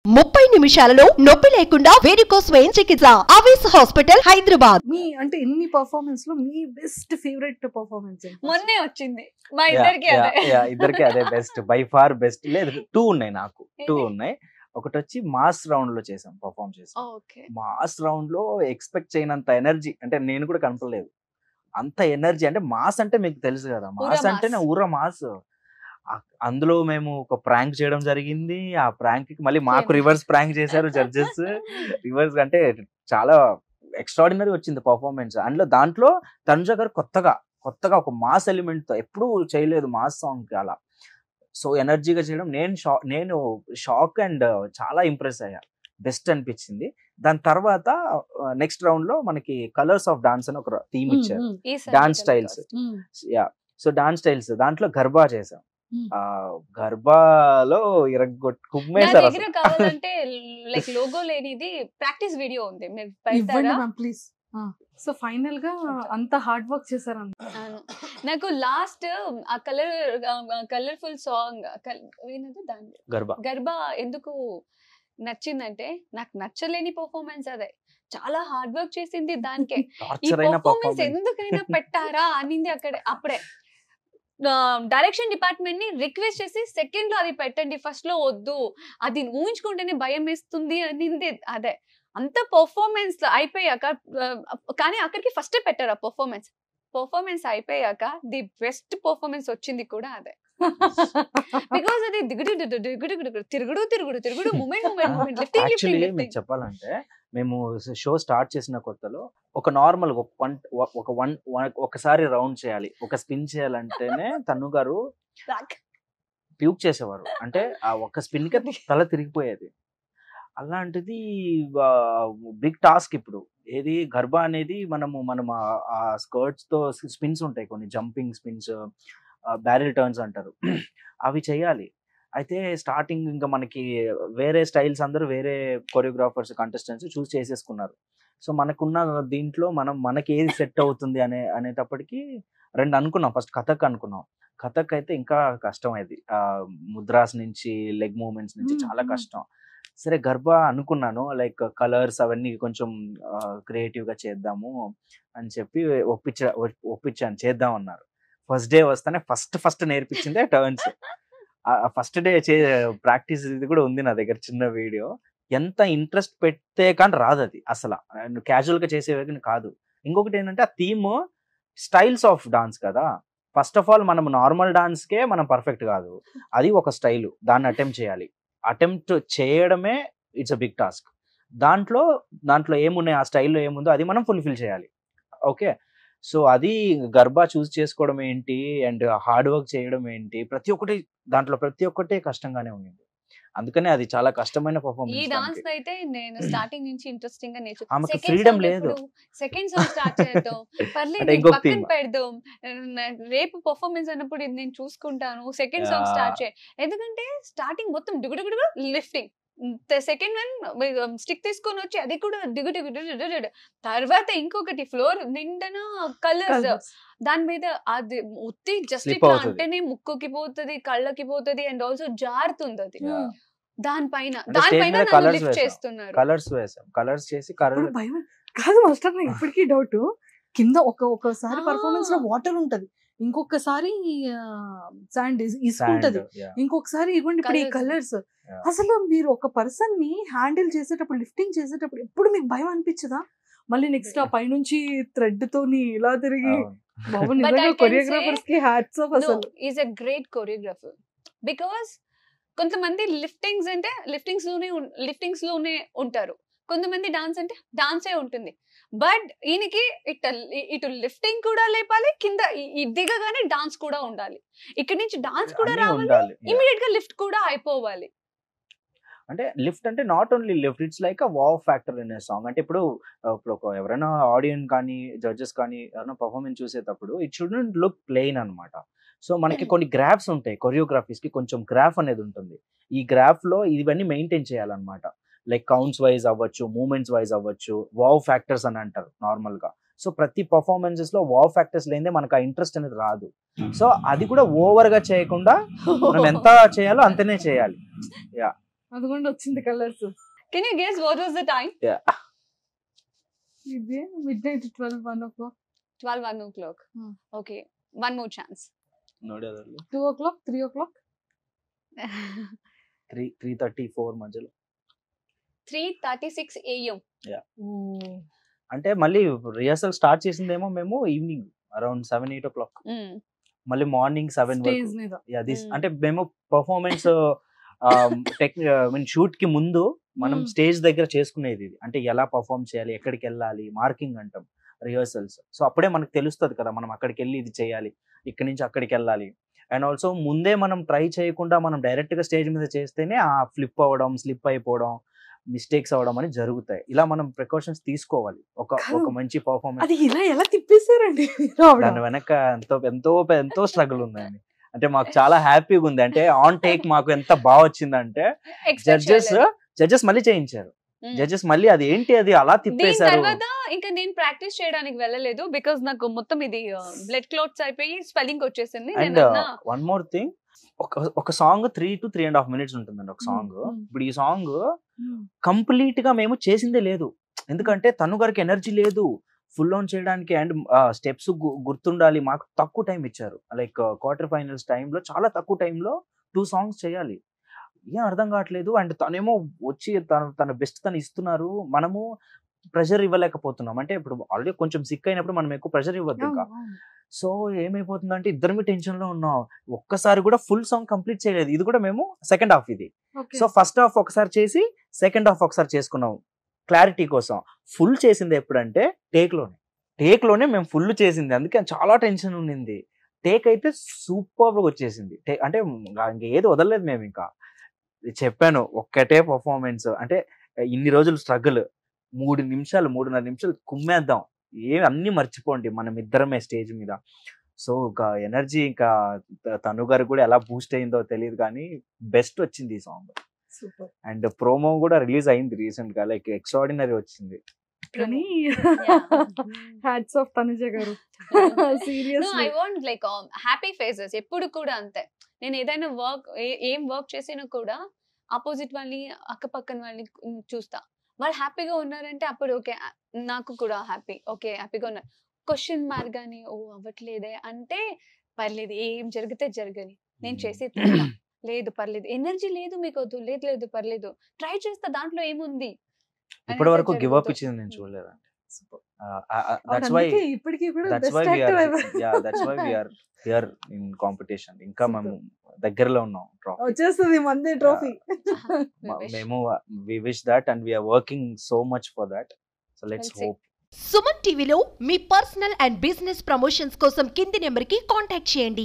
ముప్పై నిమిషాలలో నొప్పి లేకుండా వేడికోస్ స్వయం చికిత్స అవేస్ హాస్పిటల్ హైదరాబాద్ మీ అంటే ఎన్ని పర్ఫార్మెన్స్ లో మీ బెస్ట్ ఫేవరెట్ పర్ఫార్మెన్స్ మొన్నే వచ్చింది మా ఇద్దరికి అదే ఇద్దరికి అదే బెస్ట్ బై ఫార్ బెస్ట్ లేదు టూ ఉన్నాయి నాకు టూ ఏంటి? ఉన్నాయి ఒకటి వచ్చి మాస్ రౌండ్ లో చేసాం పర్ఫామ్ చేసాం ఓకే మాస్ రౌండ్ లో ఎక్స్పెక్ట్ చేయనంత ఎనర్జీ అంటే నేను కూడా కనపడలేదు అంత ఎనర్జీ అంటే మాస్ అంటే మీకు తెలుసు కదా మాస్ మాస్. అంటేనే ఊర మాస్ ఆ- అందులో మేము ఒక ప్రాంక్ చేయడం జరిగింది ఆ ప్రాంక్ కి మళ్ళీ మాకు Famous. రివర్స్ ప్రాంక్ చేశారు జడ్జెస్ రివర్స్ అంటే చాలా ఎక్స్ట్రాడినరీ వచ్చింది పర్ఫార్మెన్స్ అందులో దాంట్లో తనుజ గారు కొత్తగా కొత్తగా ఒక మాస్ ఎలిమెంట్ తో ఎప్పుడూ చేయలేదు మాస్ సాంగ్ అలా సో ఎనర్జీగా చేయడం నేను షాక్ నేను షాక్ అండ్ చాలా ఇంప్రెస్ అయ్యా బెస్ట్ అనిపించింది దాని తర్వాత నెక్స్ట్ రౌండ్ లో మనకి కలర్స్ ఆఫ్ డాన్స్ అని ఒక థీమ్ ఇచ్చారు ఈ dance styles yeah so dance styles దాంట్లో గర్బా చేసాం Hmm. ఆ గర్బాలో ఇరగొట్ నా కుమ్మేశారు దగ్గర అసలు కావాలంటే లైక్ లోగో లేనిది ప్రాక్టీస్ వీడియో ఉంది మీరు ఇవ్వండి పెడతారా మ్యామ్ ప్లీజ్ సో ఫైనల్ గా అంత హార్డ్ వర్క్ చేశారు అవును. నాకు లాస్ట్ ఆ కలర్ కలర్ఫుల్ సాంగ్ ఏంటంటే దాని గర్బా గర్భ ఎందుకు నచ్చిందంటే నాకు నచ్చలేని పర్ఫార్మెన్స్ అదే చాలా హార్డ్ వర్క్ చేసింది దానికే ఈ టార్చర్ అయిన పర్ఫార్మెన్స్ పర్ఫార్మెన్స్ ఎందుకైనా పెట్టారా అనింది అక్కడే అప్పుడే డైరెక్షన్ డిపార్ట్మెంట్ ని రిక్వెస్ట్ చేసి సెకండ్ లో అది పెట్టండి ఫస్ట్ లో వద్దు అది ఊహించుకుంటేనే భయం వేస్తుంది అనింది అదే అంత పర్ఫార్మెన్స్ అయిపోయాక ఆ, కానీ అక్కడికి ఫస్ట్ పెట్టారు ఆ పర్ఫార్మెన్స్ పర్ఫార్మెన్స్ అయిపోయాక ది బెస్ట్ పర్ఫార్మెన్స్ వచ్చింది కూడా అదే బికాస్ అది దిగుడు దిగుడు దిగుడు దిగుడు తిరుగుడు తిరుగుడు తిరుగుడు movement movement movement lifting actually lifting మీకు లిఫ్టింగ్ చెప్పాలంటే మేము షో స్టార్ట్ చేసిన కొత్తలో ఒక నార్మల్ ఒక వన్ ఒక వన్ ఒకసారి రౌండ్ చేయాలి ఒక స్పిన్ చేయాలంటేనే తను గారు ప్యూక్ చేసేవారు అంటే ఆ ఒక్క స్పిన్ కి తల తిరిగిపోయేది అలాంటిది బిగ్ టాస్క్ ఇప్పుడు ఏది గర్భ అనేది మనము మనం ఆ- ఆ స్కర్ట్స్ తో స్పిన్స్ ఉంటాయి కొన్ని జంపింగ్ స్పిన్స్ బ్యారెల్ టర్న్స్ అంటారు అవి చేయాలి అయితే స్టార్టింగ్ ఇంకా మనకి వేరే స్టైల్స్ అందరూ వేరే కొరియోగ్రాఫర్స్ కంటెస్టెంట్స్ చూస్ చేసేసుకున్నారు సో మనకున్న దీంట్లో మనం మనకి ఏది సెట్ అవుతుంది అనే అనేటప్పటికి రెండు అనుకున్నాం ఫస్ట్ కథక్ అనుకున్నాం కథక్ అయితే ఇంకా కష్టం అది ఆ, ముద్రాస్ నుంచి లెగ్ మూమెంట్స్ నుంచి మ్మ్, చాలా మ్మ్. కష్టం సరే గర్భ అనుకున్నాను లైక్ కలర్స్ అవన్నీ కొంచెం క్రియేటివ్ గా చేద్దాము అని చెప్పి ఒప్పించ ఒప్పించాను చేద్దాం అన్నారు ఫస్ట్ డే వస్తానే ఫస్ట్ ఫస్ట్ నేర్పించిందే టర్న్స్ ఫస్ట్ డే చే ప్రాక్టీస్ ఇది కూడా ఉంది నా దగ్గర చిన్న వీడియో ఎంత ఇంట్రెస్ట్ పెడితే కానీ రాదు అది అసలు క్యాజువల్ గా చేసేవి కాదు ఇంకొకటి ఏంటంటే ఆ థీమ్ స్టైల్స్ ఆఫ్ డాన్స్ కదా ఫస్ట్ ఆఫ్ ఆల్ మనం నార్మల్ డాన్స్ కే మనం పర్ఫెక్ట్ కాదు అది ఒక స్టైల్ దాన్ని అటెంప్ట్ చేయాలి అటెంప్ట్ చేయడమే ఇట్స్ అ బిగ్ టాస్క్ దాంట్లో దాంట్లో ఏమున్నాయి ఆ స్టైల్లో ఏముందో అది మనం ఫుల్ఫిల్ చేయాలి ఓకే సో అది గర్భా చూస్ చేసుకోవడం ఏంటి అండ్ హార్డ్ వర్క్ చేయడం ఏంటి ప్రతి ఒక్కటి దాంట్లో ప్రతి ఒక్కటి కష్టంగానే ఉంది అందుకనే అది చాలా కష్టమైన ఈ పర్ఫార్మెన్స్ డాన్స్ అయితే నేను స్టార్టింగ్ నుంచి ఇంట్రెస్టింగ్ గా నేర్చు ఆమెకు freedom లేదు. సెకండ్ సాంగ్ స్టార్ట్ చేద్దాం పర్లేదు అంటే ఇది ఇంకొక పక్కన theme. పెడదాం న- రేపు పర్ఫార్మెన్స్ అన్నప్పుడు ఇది నేను చూసుకుంటాను సెకండ్ సాంగ్ Yeah. స్టార్ట్ చేయి ఎందుకంటే స్టార్టింగ్ మొత్తం దిగుడు దిగుడు లిఫ్టింగ్ సెకండ్ వన్ స్టిక్ తీసుకొని వచ్చి అది కూడా దిగు దిగు దిగు దిగు దిగు. తర్వాత ఇంకొకటి ఫ్లోర్ నిండన కలర్స్ దాని మీద అది ఉత్తి జస్ట్ Slip ఇట్లా అవుతది. అంటేనే ముక్కుకి పోతుంది కళ్ళకి పోతుంది అండ్ ఆల్సో జారుతుంది అది Yeah. దానిపైన అంటే దానిపైన stage మీద నన్ను colours లిఫ్ట్ వేసాం. చేస్తున్నారు కలర్స్ వేసాం కలర్స్ చేసి కలర్ ఇప్పుడు భయం కాదు మాస్టర్ నాకు ఇప్పటికీ డౌట్ కింద ఒక ఒకసారి ఆ. పర్ఫార్మెన్స్ లో వాటర్ ఉంటది ఇంకొకసారి శాండ్ ఇసుకుంటది ఇంకొకసారి ఇవ్వండి ఇప్పుడు ఈ Colours. Colours Yeah. అసలు మీరు ఒక పర్సన్ ని హ్యాండిల్ చేసేటప్పుడు లిఫ్టింగ్ చేసేటప్పుడు ఎప్పుడు మీకు భయం అనిపించదా మళ్ళీ నెక్స్ట్ ఆ పైనుంచి థ్రెడ్ తోని ఇలా తిరిగి బాబు But I నిజంగా can కొరియోగ్రాఫర్స్ కి హ్యాట్స్ ఆఫ్ నో అసలు is a great choreographer because కొంతమంది లిఫ్టింగ్స్ అంటే లిఫ్టింగ్స్ లోనే లిఫ్టింగ్స్ లోనే ఉంటారు కొంతమంది డాన్స్ అంటే డాన్సే ఉంటుంది బట్ ఈయనకి ఇట్ ఇటు లిఫ్టింగ్ కూడా లేపాలి కింద ఈ- ఈ దిగగానే డాన్స్ కూడా ఉండాలి ఇక్కడ నుంచి డాన్స్ కూడా అన్నీ రావాలి ఉండాలి Yeah. ఇమీడియట్ గా లిఫ్ట్ కూడా అయిపోవాలి అంటే లిఫ్ట్ అంటే not only lift it's like a wow factor in song అంటే ఇప్పుడు ఆ, ఇప్పుడు ఒక ఎవరైనా ఆడియన్స్ కానీ జడ్జెస్ కానీ ఎవరైనా పర్ఫార్మెన్స్ చూసేటప్పుడు ఇట్ షుడెంట్ లుక్ ప్లెయిన్ అన్నమాట సో మనకి కొన్ని గ్రాఫ్స్ ఉంటాయి కొరియోగ్రఫీస్ కి కొంచెం గ్రాఫ్ అనేది ఉంటుంది ఈ గ్రాఫ్ లో ఇవన్నీ మెయింటైన్ చేయాలన్నమాట లైక్ కౌంట్స్ వైజ్ అవ్వచ్చు మూమెంట్స్ వైజ్ అవ్వచ్చు వావ్ ఫ్యాక్టర్స్ అని అంటారు నార్మల్ గా సో ప్రతి పర్ఫార్మెన్సెస్ లో వావ్ ఫ్యాక్టర్స్ లేదే మనకు ఆ ఇంట్రెస్ట్ అనేది రాదు సో అది కూడా ఓవర్ గా చేయకుండా మనం ఎంత చేయాలో అంతనే చేయాలి యా అదిగోండి వచ్చింది colours can you guess what was the time ఇది midnight twelve one o'clock twelve one o'clock Hmm. Okay one more chance ನೋಡೋದ್ರಲ್ಲಿ two o'clock three o'clock three three thirty four మధ్యలో three thirty six AM అంటే మళ్ళీ rehearsal start చేసిందేమో మేము evening around seven eight o'clock మళ్ళీ morning seven stage మీద this Mm. అంటే మేము పర్ఫార్మెన్స్ టెక్ మీన్ షూట్ కి ముందు మనం Mm. స్టేజ్ దగ్గర చేసుకునేది ఇది అంటే ఎలా పర్ఫామ్ చేయాలి ఎక్కడికి వెళ్ళాలి మార్కింగ్ అంటాం రిహర్సల్స్ సో అప్పుడే మనకు తెలుస్తుంది కదా మనం అక్కడికి వెళ్ళి ఇది చేయాలి ఇక్కడి నుంచి అక్కడికి వెళ్ళాలి అండ్ ఆల్సో ముందే మనం ట్రై చేయకుండా మనం డైరెక్ట్ గా స్టేజ్ మీద చేస్తేనే ఆ ఫ్లిప్ అవ్వడం స్లిప్ అయిపోవడం మిస్టేక్స్ అవ్వడం అని జరుగుతాయి ఇలా మనం ప్రికాషన్స్ తీసుకోవాలి ఒక ఒక కాదు. మంచి పర్ఫార్మెన్స్ అది ఇలా ఎలా తిప్పేశారండి ఆవిడ? దాని వెనక ఎంతో ఎంతో ఎంతో స్ట్రగుల్ ఉందండి అంటే మాకు చాలా హ్యాపీగా ఉంది అంటే ఆన్ టేక్ మాకు ఎంత బాగా వచ్చిందంటే జడ్జెస్ జడ్జెస్ మళ్ళీ చేయించారు జడ్జెస్ మళ్ళీ అది ఏంటి అది అలా దీని తిప్పేశారు తర్వాత ఇంకా నేను ప్రాక్టీస్ చేయడానికి వెళ్ళలేదు బికాస్ నాకు మొత్తం ఇది బ్లడ్ క్లాట్స్ అయిపోయి స్వెల్లింగ్ వచ్చేసింది అండ్ నేను అన్నా, వన్ మోర్ థింగ్ ఒక ఒక song three to three and half minutes ఉంటుందండి ఒక సాంగ్ Mm, mm. ఇప్పుడు ఈ సాంగ్ Hmm. కంప్లీట్ గా మేము చేసిందే లేదు ఎందుకంటే తను గారికి ఎనర్జీ లేదు ఫుల్ ఆన్ చేయడానికి అండ్ స్టెప్స్ గుర్తుండాలి మాకు తక్కువ టైం ఇచ్చారు లైక్ క్వార్టర్ ఫైనల్స్ లో చాలా తక్కువ టైంలో టూ సాంగ్స్ చేయాలి ఏం అర్థం కావట్లేదు అండ్ తనేమో వచ్చి తన తన బెస్ట్ తను ఇస్తున్నారు మనము ప్రెషర్ ఇవ్వలేకపోతున్నాం అంటే ఇప్పుడు ఆల్రెడీ కొంచెం సిక్ అయినప్పుడు మనం ఎక్కువ ప్రెషర్ ఇవ్వద్దు ఇంకా అవును, అవును. సో ఏమైపోతుందంటే ఇద్దరమే టెన్షన్ లో ఉన్నాం ఒక్కసారి కూడా ఫుల్ సాంగ్ కంప్లీట్ చేయలేదు ఇది కూడా మేము సెకండ్ హాఫ్ ఇది Okay. సో ఫస్ట్ హాఫ్ ఒకసారి చేసి సెకండ్ హాఫ్ ఒకసారి చేసుకున్నాం క్లారిటీ కోసం ఫుల్ చేసింది ఎప్పుడంటే టేక్ లోనే టేక్ లోనే మేము ఫుల్ చేసింది అందుకే చాలా టెన్షన్ ఉండింది టేక్ అయితే సూపర్ గా వచ్చేసింది Take- అంటే ఇంకా ఇంక ఏది వదలలేదు మేము ఇంకా చెప్పాను ఒక్కటే పర్ఫార్మెన్స్ అంటే ఇన్ని రోజులు స్ట్రగుల్ మూడు నిమిషాలు మూడున్నర నిమిషాలు కుమ్మేద్దాం ఏమి అన్ని మర్చిపోండి మనం ఇద్దరమే స్టేజ్ మీద సో ఇంకా ఎనర్జీ ఇంకా త- తను గారు కూడా ఎలా బూస్ట్ అయిందో తెలియదు కానీ బెస్ట్ వచ్చింది ఈ సాంగ్ సూపర్ అండ్ ప్రోమో కూడా రిలీజ్ అయింది రీసెంట్ గా లైక్ ఎక్స్ట్రాడినరీ వచ్చింది కానీ hats off Tanuja garu No, serious I want like happy faces ఎప్పుడు కూడా అంతే నేను ఏదైనా వర్క్ ఏం వర్క్ చేసినా కూడా ఆపోజిట్ వాళ్ళని అక్క పక్కన వాళ్ళని ఉమ్, చూస్తా వాళ్ళు హ్యాపీగా ఉన్నారంటే అప్పుడు ఓకే నాకు కూడా హ్యాపీ ఓకే హ్యాపీగా ఉన్నారు క్వశ్చన్ మార్క్ కానీ ఓ అవ్వట్లేదే అంటే పర్లేదు ఏం జరిగితే జరగని నేను చేసి తీరుతా. లేదు పర్లేదు ఎనర్జీ లేదు మీకు వద్దు లేదు లేదు పర్లేదు ట్రై చేస్తా దాంట్లో ఏముంది ఇప్పటి వరకు అనేసి గివ్ అప్ జరుగుతుంది. ఇచ్చింది నేను చూడలేదండి సూపర్ దట్స్ వై ఇప్పటికీ కూడా that's best why actor yeah that's why we are here in competition ఇంకా మేము దగ్గరలో ఉన్నాం ట్రాఫీ వచ్చేస్తుంది మందే ట్రోఫీ We wish. మేము we wish that and we are working so much for that so let's We'll see. Hope Suman టీవీలో మీ పర్సనల్ అండ్ బిజినెస్ ప్రమోషన్స్ కోసం కింది నెంబర్కి కాంటాక్ట్ చేయండి